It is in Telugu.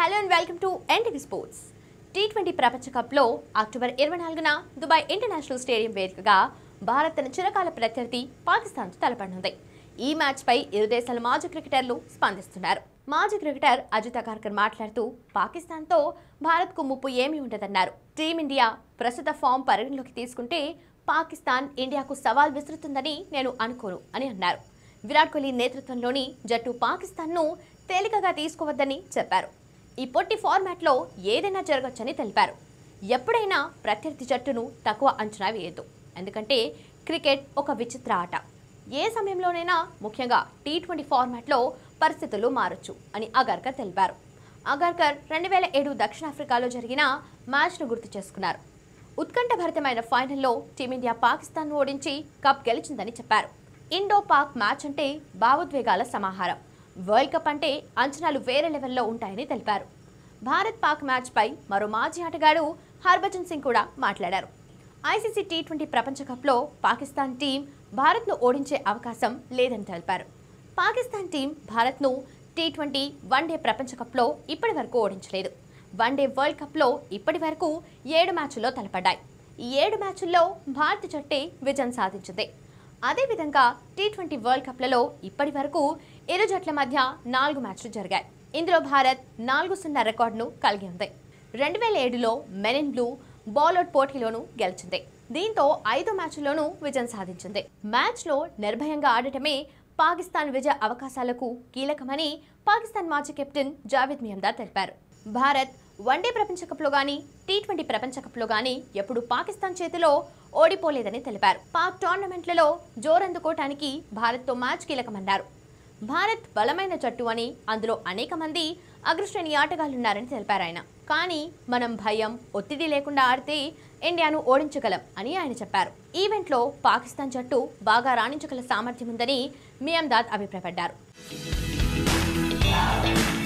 hello and welcome to NTV sports T twenty ప్రపంచ కప్లో అక్టోబర్ ఇరవై నాలుగున దుబాయ్ ఇంటర్నేషనల్ స్టేడియం వేదికగా భారత్ తన చిరకాల ప్రత్యర్థి పాకిస్తాన్తో తలపడనుంది ఈ మ్యాచ్పై ఇరు దేశాల మాజీ క్రికెటర్లు స్పందిస్తున్నారు మాజీ క్రికెటర్ అజిత్ అగార్కర్ మాట్లాడుతూ పాకిస్తాన్తో భారత్కు ముప్పు ఏమీ ఉండదన్నారు టీమిండియా ప్రస్తుత ఫామ్ పరిగణలోకి తీసుకుంటే పాకిస్తాన్ ఇండియాకు సవాల్ విసురుతుందని నేను అనుకోను అని అన్నారు విరాట్ కోహ్లీ నేతృత్వంలోని జట్టు పాకిస్తాన్ను తేలికగా తీసుకోవద్దని చెప్పారు ఈ పొట్టి ఫార్మాట్లో ఏదైనా జరగచ్చని తెలిపారు ఎప్పుడైనా ప్రత్యర్థి జట్టును తక్కువ అంచనా వేయద్దు ఎందుకంటే క్రికెట్ ఒక విచిత్ర ఆట ఏ సమయంలోనైనా ముఖ్యంగా టీ ట్వంటీ ఫార్మాట్లో పరిస్థితులు మారొచ్చు అని అగార్కర్ తెలిపారు అగార్కర్ రెండు వేల ఏడు దక్షిణాఫ్రికాలో జరిగిన మ్యాచ్ను గుర్తు చేసుకున్నారు ఉత్కంఠభరితమైన ఫైనల్లో టీమిండియా పాకిస్తాన్ను ఓడించి కప్ గెలిచిందని చెప్పారు ఇండో పాక్ మ్యాచ్ అంటే భావోద్వేగాల సమాహారం వరల్డ్ కప్ అంటే అంచనాలు వేరే లెవెల్లో ఉంటాయని తెలిపారు భారత్ పాక్ మ్యాచ్పై మరో మాజీ ఆటగాడు హర్భజన్ సింగ్ కూడా మాట్లాడారు ఐసీసీ టీ ట్వంటీ ప్రపంచ కప్లో పాకిస్తాన్ టీం భారత్ను ఓడించే అవకాశం లేదని తెలిపారు పాకిస్తాన్ టీం భారత్ను టీ ట్వంటీ వన్డే ప్రపంచ కప్లో ఇప్పటి వరకు ఓడించలేదు వన్డే వరల్డ్ కప్లో ఇప్పటి వరకు ఏడు మ్యాచ్ల్లో తలపడ్డాయి ఈ ఏడు మ్యాచ్ల్లో భారత జట్టే విజయం సాధించింది అదేవిధంగా టీ ట్వంటీ వరల్డ్ కప్లలో ఇప్పటి వరకు ఇరు జట్ల మధ్య నాలుగు మ్యాచ్లు జరిగాయి ఇందులో భారత్ నాలుగు సున్నా రికార్డును కలిగి ఉంది రెండు వేల ఏడులో మెరిన్ బ్లూ బౌలౌట్ పోటీలోనూ గెలిచింది దీంతో ఐదు మ్యాచ్ల్లోనూ విజయం సాధించింది మ్యాచ్లో నిర్భయంగా ఆడటమే పాకిస్తాన్ విజయ అవకాశాలకు కీలకమని పాకిస్తాన్ మాజీ కెప్టెన్ జావేద్ మియందార్ తెలిపారు భారత్ వన్డే ప్రపంచ కప్లో గానీ టీ ట్వంటీ ప్రపంచ కప్లో గానీ ఎప్పుడు పాకిస్తాన్ చేతిలో ఓడిపోలేదని తెలిపారు పాక్ టోర్నమెంట్లలో జోరందుకోవటానికి భారత్తో మ్యాచ్ కీలకమన్నారు భారత్ బలమైన జట్టు అని అందులో అనేక మంది అగ్రశ్రేణి ఆటగాళ్లున్నారని తెలిపారు ఆయన కానీ మనం భయం ఒత్తిడి లేకుండా ఆడితే ఇండియాను ఓడించగలం అని ఆయన చెప్పారు ఈవెంట్లో పాకిస్తాన్ జట్టు బాగా రాణించగల సామర్థ్యం ఉందని మియందాద్ అభిప్రాయపడ్డారు